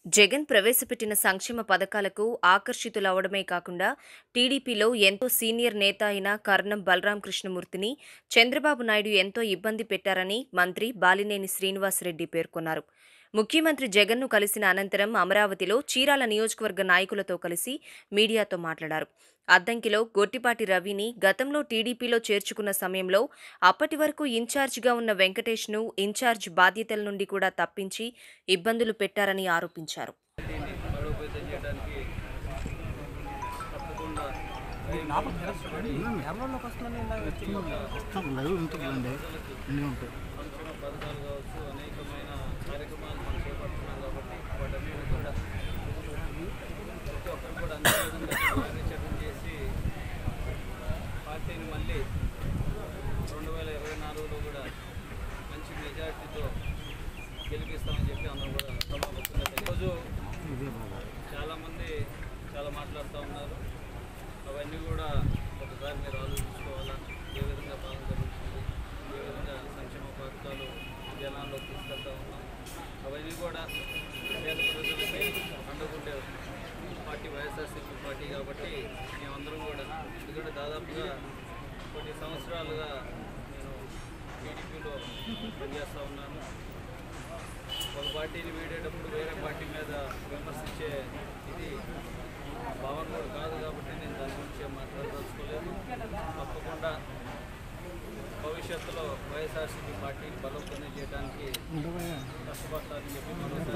జగన్ ప్రవేశపెట్టిన సంక్షేమ పథకాలకు ఆకర్షితులవడమే కాకుండా టీడీపీలో ఎంతో సీనియర్ నేత అయిన కర్ణం బలరాం కృష్ణమూర్తిని చంద్రబాబు నాయుడు ఎంతో ఇబ్బంది పెట్టారని మంత్రి బాలినేని శ్రీనివాసరెడ్డి పేర్కొన్నారు ముఖ్యమంత్రి జగన్ను కలిసిన అనంతరం అమరావతిలో చీరాల నియోజకవర్గ నాయకులతో కలిసి మీడియాతో మాట్లాడారు అద్దంకిలో గొట్టిపాటి రవిని గతంలో టీడీపీలో చేర్చుకున్న సమయంలో అప్పటి వరకు ఇన్ఛార్జిగా ఉన్న వెంకటేష్ను ఇన్ఛార్జ్ బాధ్యతల నుండి కూడా తప్పించి ఇబ్బందులు పెట్టారని ఆరోపించారు దీన్ని బలోపేతం చేయడానికి తప్పకుండా ఎవరిలోకి వస్తుందని ఇందాక వచ్చింది మొత్తం లైవ్ ఉంటుందండి అన్నీ ఉంటాయి సంక్షేమ పథకాలు కావచ్చు అనేకమైన కార్యక్రమాలు మనం చేపడుతున్నాం కాబట్టి వాటన్నిటి కూడా ప్రతి ఒక్కరు కూడా అన్ని విధంగా కార్యాచరణ చేసి పార్టీని మళ్ళీ రెండు వేల ఇరవై నాలుగులో కూడా మంచి మెజార్టీతో గెలిపిస్తామని చెప్పి అందరూ కూడా సమావేశంగా ఈరోజు ఇదే బాగా చాలామంది చాలా మాట్లాడుతూ ఉన్నారు అవన్నీ కూడా ఒకసారి మీరు ఆలోచించుకోవాలా ఏ విధంగా పాలన జరుగుతుంది ఏ విధంగా సంక్షేమ పథకాలు జనాల్లో తీసుకెళ్తా ఉన్నాం అవన్నీ కూడా పేద ప్రజలపై అండకుండే పార్టీ వైఎస్ఆర్సీపీ పార్టీ కాబట్టి మేమందరం కూడా ఎందుకంటే దాదాపుగా కొన్ని సంవత్సరాలుగా నేను టీడీపీలో పనిచేస్తూ ఉన్నాను ఒక పార్టీని వీడేటప్పుడు వేరే పార్టీ మీద విమర్శించే ఇది భావన కూడా కాదు కాబట్టి నేను దాని గురించి ఏం మాట్లాడదలుచుకోలేదు తప్పకుండా భవిష్యత్తులో వైఎస్ఆర్సీపీ పార్టీని బలోపేతం చేయడానికి కష్టపడతానని చెప్పి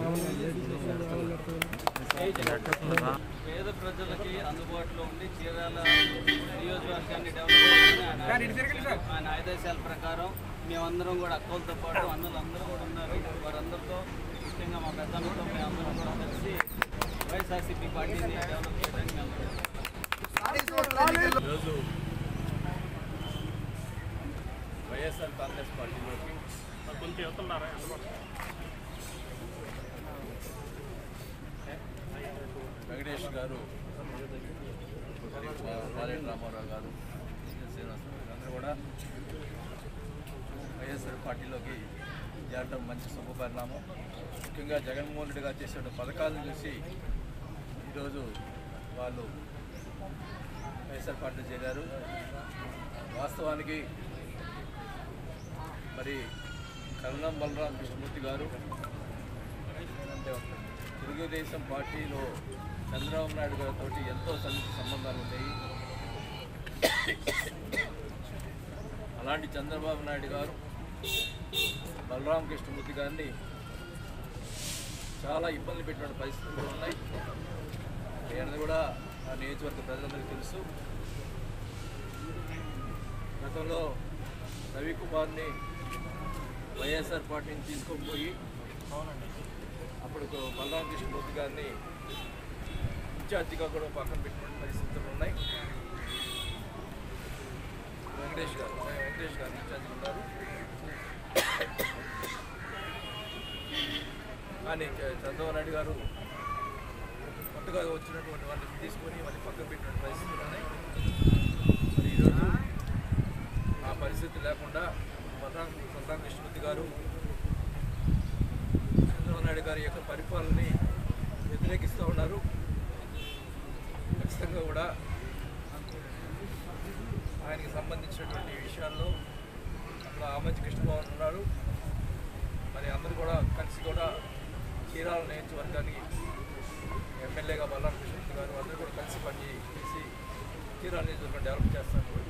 మరోసారి పేద ప్రజలకి అందుబాటులో ఉండి చీరాల నియోజకవర్గాన్ని డెవలప్ చేయాలని ఆయన- ఆయన ఆదేశాల ప్రకారం మేమందరం కూడా అక్కలతో పాటు అన్నలందరూ కూడా ఉన్నారు వారందరితో ముఖ్యంగా మా పెద్దలతో మేమందరం కూడా కలిసి వైఎస్ఆర్సీపీ పార్టీని డెవలప్ చేయడానికి మేము ఈరోజు వైఎస్ఆర్ కాంగ్రెస్ పార్టీలోకి వెంకటేష్ గారు మరి బాలేటి రామారావు గారు శ్రీనివాసరావు గారు అందరూ కూడా వైఎస్ఆర్ పార్టీలోకి చేరడం మంచి శుభపరిణామం ముఖ్యంగా జగన్మోహన్ రెడ్డి గారు చేసిన పథకాలను చూసి ఈరోజు వాళ్ళు వైఎస్ఆర్ పార్టీ చేరారు వాస్తవానికి మరి కరుణం బలరాం కృష్ణమూర్తి గారు అంటే తెలుగుదేశం పార్టీలో చంద్రబాబు నాయుడు గారితో ఎంతో సన్నిహిత సంబంధాలు ఉన్నాయి అలాంటి చంద్రబాబు నాయుడు గారు బలరాం కృష్ణమూర్తి గారిని చాలా ఇబ్బందులు పెట్టిన పరిస్థితులు ఉన్నాయి నేను కూడా ఆ నియోజకవర్గ ప్రజలందరికీ తెలుసు గతంలో రవికుమార్ని వైఎస్ఆర్ పార్టీ నుంచి తీసుకొని పోయి అప్పుడు బలరామ కృష్ణమూర్తి గారిని ఇన్ఛార్జిగా కూడా పక్కన పెట్టిన పరిస్థితులు ఉన్నాయి వెంకటేష్ గారు వెంకటేష్ గారు ఇన్ఛార్జిగా ఉన్నారు కానీ చ- చంద్రబాబు నాయుడు గారు కొత్తగా వచ్చినటువంటి వాళ్ళని తీసుకొని వాళ్ళని పక్కన పెట్టిన పరిస్థితులు ఉన్నాయి మరి ఈరోజు ఆ పరిస్థితి లేకుండా బలరాం బలరాం కృష్ణమూర్తి గారు చంద్రబాబు నాయుడు గారి యొక్క పరిపాలనని వ్యతిరేకిస్తూ ఉన్నారు ఖచ్చితంగా కూడా ఆయనకి సంబంధించినటువంటి విషయాల్లో అక్కడ ఆమంచి కృష్ణబాబు ఉన్నారు మరి అందరూ కూడా కలిసి కూడా చీరాల నియోజకవర్గానికి ఎమ్మెల్యేగా బలరాం కృష్ణమూర్తి గారు అందరూ కూడా కలిసి పని చేసి చీరాల నియోజకవర్గం డెవలప్ చేస్తాను